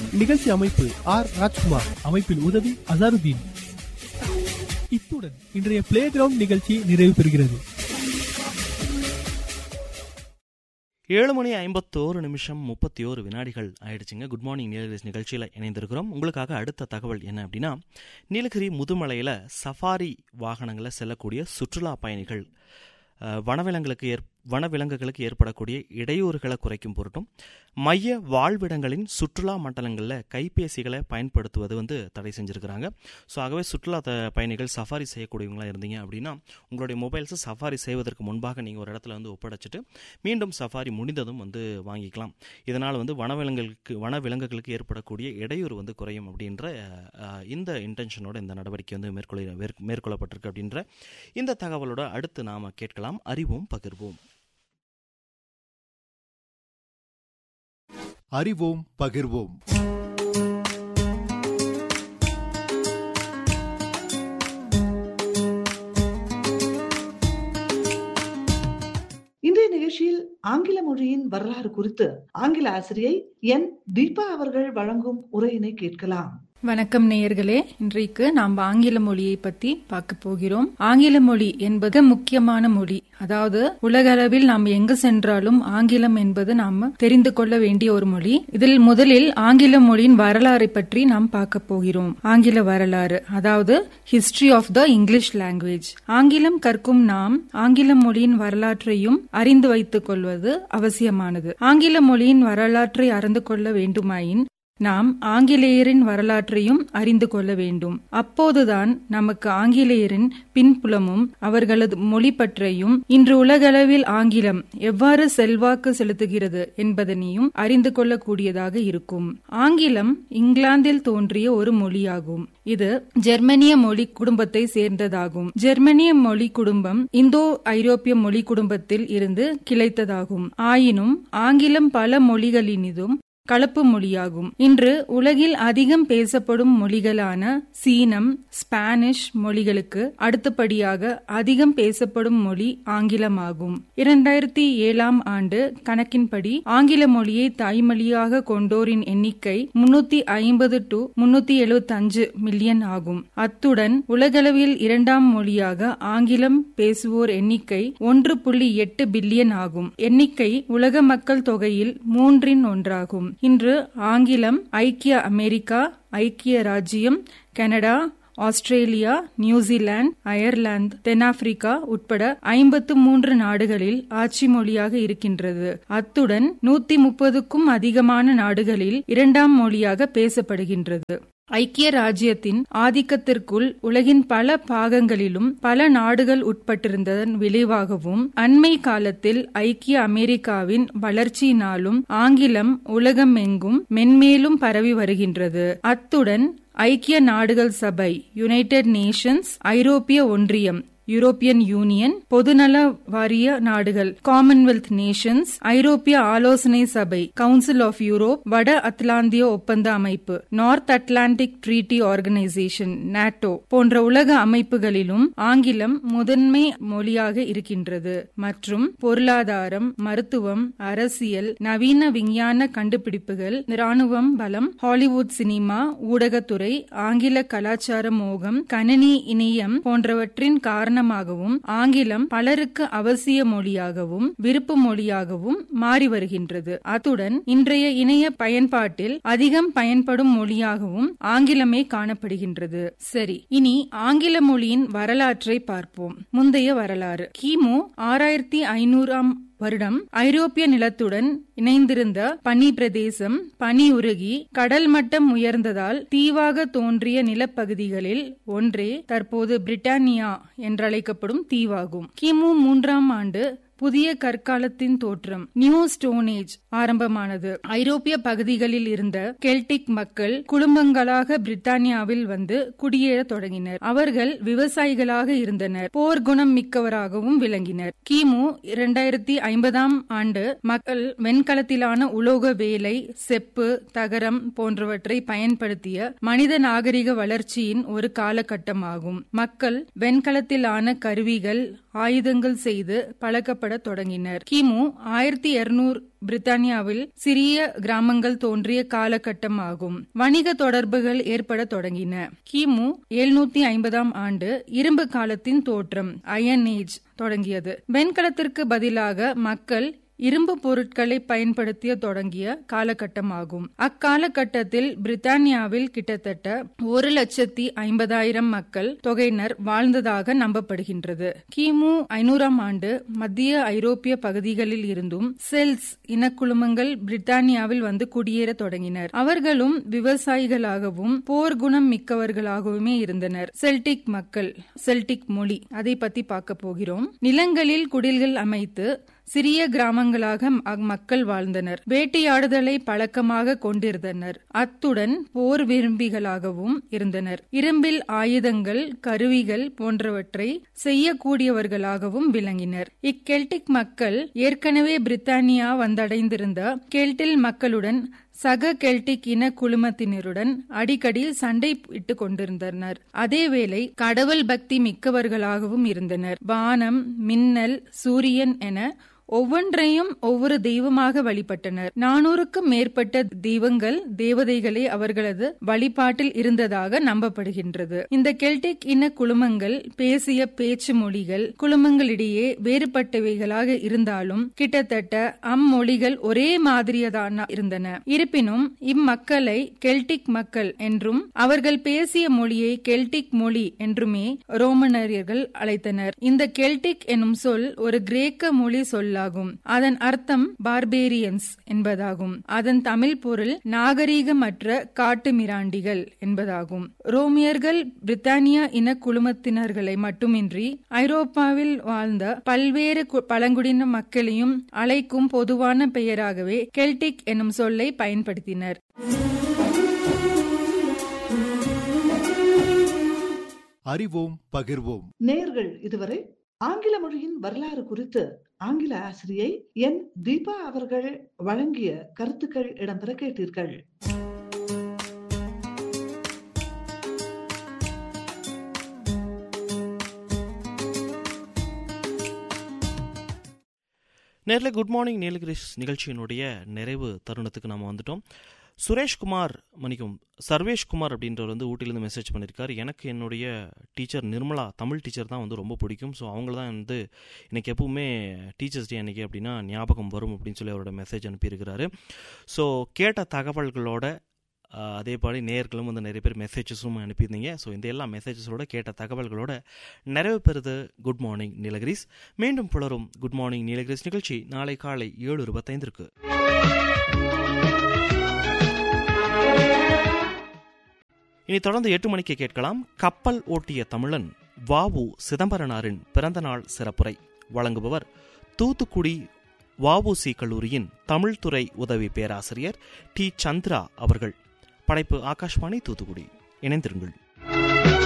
நிகழ்ச்சி அமைப்பு ஆர் ராஜ்குமார் அமைப்பில் உதவி அசாருதீன் இத்துடன் இன்றைய பிளே கிரவுண்ட் நிகழ்ச்சி நிறைவு பெறுகிறது ஏழு மணி ஐம்பத்தோரு நிமிஷம் முப்பத்தி ஓரு வினாடிகள் ஆயிடுச்சுங்க குட் மார்னிங் நீலகிரி நிகழ்ச்சியில் இணைந்திருக்கிறோம் உங்களுக்காக அடுத்த தகவல் என்ன அப்படின்னா நீலகிரி முதுமலையில் சஃபாரி வாகனங்களில் செல்லக்கூடிய சுற்றுலா பயணிகள் அஹ், வனவிலங்குகளுக்கு ஏற் வனவிலங்குகளுக்கு ஏற்படக்கூடிய இடையூறுகளை குறைக்கும் பொருட்டும் மைய வாழ்விடங்களின் சுற்றுலா மண்டலங்களில் கைபேசிகளை பயன்படுத்துவது வந்து தடை செஞ்சுருக்கிறாங்க ஸோ ஆகவே சுற்றுலா த பயணிகள் சஃபாரி செய்யக்கூடியவங்களா இருந்தீங்க அப்படின்னா உங்களுடைய மொபைல்ஸை சஃபாரி செய்வதற்கு முன்பாக நீங்கள் ஒரு இடத்துல வந்து ஒப்படைச்சிட்டு மீண்டும் சஃபாரி முடிந்ததும் வந்து வாங்கிக்கலாம் இதனால் வந்து வனவிலங்குகளுக்கு வனவிலங்குகளுக்கு ஏற்படக்கூடிய இடையூறு வந்து குறையும் அப்படின்ற அஹ், இந்த இன்டென்ஷனோட இந்த நடவடிக்கை வந்து மேற்கொள்ள மேற்- மேற்கொள்ளப்பட்டிருக்கு அப்படின்ற இந்த தகவலோட அடுத்து நாம கேட்கலாம் அறிவோம் பகிர்வோம் அறிவோம் பகிர்வோம் இன்றைய நிகழ்ச்சியில் ஆங்கில மொழியின் வரலாறு குறித்து ஆங்கில ஆசிரியை என் தீபா அவர்கள் வழங்கும் உரையினை கேட்கலாம் வணக்கம் நேயர்களே இன்றைக்கு நாம் ஆங்கில மொழியை பத்தி பார்க்க போகிறோம் ஆங்கில மொழி என்பது முக்கியமான மொழி அதாவது உலகளவில் நாம் எங்கு சென்றாலும் ஆங்கிலம் என்பது நாம் தெரிந்து கொள்ள வேண்டிய ஒரு மொழி இதில் முதலில் ஆங்கில மொழியின் வரலாறை பற்றி நாம் பார்க்க போகிறோம் ஆங்கில வரலாறு அதாவது history of the English language ஆங்கிலம் கற்கும் நாம் ஆங்கில மொழியின் வரலாற்றையும் அறிந்து வைத்துக் கொள்வது அவசியமானது ஆங்கில மொழியின் வரலாற்றை அறிந்து கொள்ள வேண்டுமாயின் நாம் ஆங்கிலேயரின் வரலாற்றையும் அறிந்து கொள்ள வேண்டும் அப்போதுதான் நமக்கு ஆங்கிலேயரின் பின்புலமும் அவர்களது மொழி பற்றியும் இன்று உலகளவில் ஆங்கிலம் எவ்வாறு செல்வாக்கு செலுத்துகிறது என்பதனையும் அறிந்து கொள்ளக்கூடியதாக இருக்கும் ஆங்கிலம் இங்கிலாந்தில் தோன்றிய ஒரு மொழியாகும் இது ஜெர்மனிய மொழி குடும்பத்தை சேர்ந்ததாகும் ஜெர்மனிய மொழி குடும்பம் இந்தோ ஐரோப்பிய மொழி குடும்பத்தில் இருந்து கிளைத்ததாகும் ஆயினும் ஆங்கிலம் பல மொழிகளினிதும் கலப்பு மொழியாகும் இன்று உலகில் அதிகம் பேசப்படும் மொழிகளான சீனம் ஸ்பானிஷ் மொழிகளுக்கு அடுத்தபடியாக அதிகம் பேசப்படும் மொழி ஆங்கிலமாகும் இரண்டாயிரத்தி ஏழாம் ஆண்டு கணக்கின்படி ஆங்கில மொழியை தாய்மொழியாக கொண்டோரின் எண்ணிக்கை முன்னூத்தி ஐம்பது டு முன்னூத்தி எழுபத்தி அஞ்சு மில்லியன் ஆகும் அத்துடன் உலகளவில் இரண்டாம் மொழியாக ஆங்கிலம் பேசுவோர் எண்ணிக்கை ஒன்று புள்ளி எட்டு பில்லியன் ஆகும் எண்ணிக்கை உலக மக்கள் தொகையில் மூன்றின் ஒன்றாகும் இன்று ஆங்கிலம் ஐக்கிய அமெரிக்கா ஐக்கிய ராஜ்யம் கனடா ஆஸ்திரேலியா நியூசிலாந்து அயர்லாந்து தென்னாப்பிரிக்கா உட்பட ஐம்பத்து மூன்று நாடுகளில் ஆட்சி மொழியாக இருக்கின்றது அத்துடன் நூத்தி முப்பதுக்கும் அதிகமான நாடுகளில் இரண்டாம் மொழியாக பேசப்படுகின்றது ஐக்கிய ராஜ்யத்தின் ஆதிக்கத்திற்குள் உலகின் பல பாகங்களிலும் பல நாடுகள் உட்பட்டிருந்ததன் விளைவாகவும் அண்மை காலத்தில் ஐக்கிய அமெரிக்காவின் வளர்ச்சியினாலும் ஆங்கிலம் உலகமெங்கும் மென்மேலும் பரவி வருகின்றது அத்துடன் ஐக்கிய நாடுகள் சபை யுனைடெட் நேஷன்ஸ் ஐரோப்பிய ஒன்றியம் யூரோப்பியன் யூனியன் பொதுநல வாரிய நாடுகள் காமன்வெல்த் நேஷன்ஸ் ஐரோப்பிய ஆலோசனை சபை கவுன்சில் ஆஃப் யூரோப் வட அத்லாந்திய ஒப்பந்த அமைப்பு North Atlantic treaty organisation NATO போன்ற உலக அமைப்புகளிலும் ஆங்கிலம் முதன்மை மொழியாக இருக்கின்றது மற்றும் பொருளாதாரம் மருத்துவம் அரசியல் நவீன விஞ்ஞான கண்டுபிடிப்புகள் ராணுவம் பலம் ஹாலிவுட் சினிமா ஊடகத்துறை ஆங்கில கலாச்சார மோகம் கணினி இணையம் போன்றவற்றின் காரணமாகவும் ஆங்கிலம் பலருக்கு அவசிய மொழியாகவும் விருப்பு மொழியாகவும் மாறி வருகின்றது அத்துடன் இன்றைய இணைய பயன்பாட்டில் அதிகம் பயன்படும் மொழியாகவும் ஆங்கிலமே காணப்படுகின்றது சரி இனி ஆங்கில மொழியின் வரலாற்றை பார்ப்போம் முந்தைய வரலாறு கிமு ஆறாயிரத்தி ஐநூறாம் வருடம் ஐரோப்பிய நிலத்துடன் இணைந்திருந்த பனி பிரதேசம் பனி உருகி கடல் மட்டம் உயர்ந்ததால் தீவாக தோன்றிய நிலப்பகுதிகளில் ஒன்றே தற்போது பிரிட்டானியா என்றழைக்கப்படும் தீவாகும் கிமு மூன்றாம் ஆண்டு புதிய கற்காலத்தின் தோற்றம் நியூ ஸ்டோன் ஏஜ் ஆரம்பமானது ஐரோப்பிய பகுதிகளில் இருந்த கெல்டிக் மக்கள் குடும்பங்களாக பிரித்தானியாவில் வந்து குடியேறத் தொடங்கினர் அவர்கள் விவசாயிகளாக இருந்தனர் போர் குணம் மிக்கவராகவும் விளங்கினர் கிமு இரண்டாயிரத்தி ஐம்பதாம் ஆண்டு மக்கள் வெண்கலத்திலான உலோக வேலை செப்பு தகரம் போன்றவற்றை பயன்படுத்திய மனித நாகரிக வளர்ச்சியின் ஒரு காலகட்டமாகும் மக்கள் வெண்கலத்திலான கருவிகள் ஆயுதங்கள் செய்து பழக்கப்பட்ட ஏற்பட தொடங்கினர் கிமு ஆயிரத்தி இருநூறு பிரித்தானியாவில் சிறிய கிராமங்கள் தோன்றிய காலகட்டம் ஆகும் வணிக தொடர்புகள் ஏற்பட தொடங்கின கிமு எழுநூத்தி ஐம்பதாம் ஆண்டு இரும்பு காலத்தின் தோற்றம் அயன் ஏஜ் தொடங்கியது வெண்கலத்திற்கு பதிலாக மக்கள் இரும்பு பொருட்களை பயன்படுத்திய தொடங்கிய காலகட்டமாகும் அக்காலகட்டத்தில் பிரித்தானியாவில் கிட்டத்தட்ட ஒரு லட்சத்தி ஐம்பதாயிரம் மக்கள் தொகையினர் வாழ்ந்ததாக நம்பப்படுகின்றது கிமு ஐநூறாம் ஆண்டு மத்திய ஐரோப்பிய பகுதிகளில் இருந்தும் செல்ஸ் இனக்குழுமங்கள் பிரித்தானியாவில் வந்து குடியேற தொடங்கினர் அவர்களும் விவசாயிகளாகவும் போர் குணம் மிக்கவர்களாகவுமே இருந்தனர் செல்டிக் மக்கள் செல்டிக் மொழி அதை பத்தி பார்க்க போகிறோம் நிலங்களில் குடில்கள் அமைத்து சிறிய கிராமங்களாக மக்கள் வாழ்ந்தனர் வேட்டையாடுதலை பழக்கமாக கொண்டிருந்தனர் அத்துடன் போர் விரும்பிகளாகவும் இருந்தனர் இரும்பில் ஆயுதங்கள் கருவிகள் போன்றவற்றை செய்யக்கூடியவர்களாகவும் விளங்கினர் இக்கெல்டிக் மக்கள் ஏற்கனவே பிரித்தானியா வந்தடைந்திருந்த கெல்டில் மக்களுடன் சக கெல்டிக் இன குழுமத்தினருடன் அடிக்கடி சண்டை இட்டுக் கொண்டிருந்தனர் அதேவேளை கடவுள் பக்தி மிக்கவர்களாகவும் இருந்தனர் வானம் மின்னல் சூரியன் என ஒவ்வொன்றையும் ஒவ்வொரு தெய்வமாக வழிபட்டனர் நானூறுக்கும் மேற்பட்ட தெய்வங்கள் தேவதைகளே அவர்களது வழிபாட்டில் இருந்ததாக நம்பப்படுகின்றது இந்த கெல்டிக் இன குழுமங்கள் பேசிய பேச்சு மொழிகள் குழுமங்களிடையே வேறுபட்டவைகளாக இருந்தாலும் கிட்டத்தட்ட அம்மொழிகள் ஒரே மாதிரியதான இருந்தன இருப்பினும் இம்மக்களை கெல்டிக் மக்கள் என்றும் அவர்கள் பேசிய மொழியை கெல்டிக் மொழி என்றுமே ரோமனரியர்கள் அழைத்தனர் இந்த கெல்டிக் எனும் சொல் ஒரு கிரேக்க மொழி சொல் சொல்லாகும் அதன் அர்த்தம் பார்பேரியன்ஸ் என்பதாகும் அதன் தமிழ் பொருள் நாகரீகமற்ற காட்டு மிராண்டிகள் என்பதாகும் ரோமியர்கள் பிரித்தானியா இன குழுமத்தினர்களை மட்டுமின்றி ஐரோப்பாவில் வாழ்ந்த பல்வேறு பழங்குடியின மக்களையும் அழைக்கும் பொதுவான பெயராகவே கெல்டிக் எனும் சொல்லை பயன்படுத்தினர் அறிவோம் பகிர்வோம் நேர்கள் இதுவரை ஆங்கில மொழியின் வரலாறு குறித்து ஆங்கில ஆசிரியை என் தீபா அவர்கள் வழங்கிய கருத்துக்கள் இடம்பெற கேட்டீர்கள் நேரில் குட் மார்னிங் நீலகிரிஸ் நிகழ்ச்சியினுடைய நிறைவு தருணத்துக்கு நம்ம வந்துட்டோம் சுரேஷ்குமார் மன்னிக்கும் சர்வேஷ்குமார் அப்படின்றவர் வந்து ஊட்டிலேருந்து மெசேஜ் பண்ணியிருக்கார் எனக்கு என்னுடைய டீச்சர் நிர்மலா தமிழ் டீச்சர் தான் வந்து ரொம்ப பிடிக்கும் ஸோ அவங்கள தான் வந்து எனக்கு எப்பவுமே டீச்சர்ஸ் டே அன்றைக்கி அப்படின்னா ஞாபகம் வரும் அப்படின்னு சொல்லி அவரோட மெசேஜ் அனுப்பியிருக்கிறாரு ஸோ கேட்ட தகவல்களோட அதே பாடி நேர்களும் வந்து நிறைய பேர் மெசேஜஸும் அனுப்பியிருந்தீங்க ஸோ இந்த எல்லா மெசேஜஸோட கேட்ட தகவல்களோட நிறைவு பெறுது குட் மார்னிங் நீலகிரிஸ் மீண்டும் புலரும் குட் மார்னிங் நீலகிரிஸ் நிகழ்ச்சி நாளை காலை ஏழு இருபத்தைந்திற்கு இனி தொடர்ந்து எட்டு மணிக்கு கேட்கலாம் கப்பல் ஓட்டிய தமிழன் வாவு சிதம்பரனாரின் பிறந்தநாள் சிறப்புரை வழங்குபவர் தூத்துக்குடி வஉசி கல்லூரியின் தமிழ்துறை உதவி பேராசிரியர் டி சந்திரா அவர்கள் படைப்பு ஆகாஷ்வாணி தூத்துக்குடி இணைந்திருங்கள்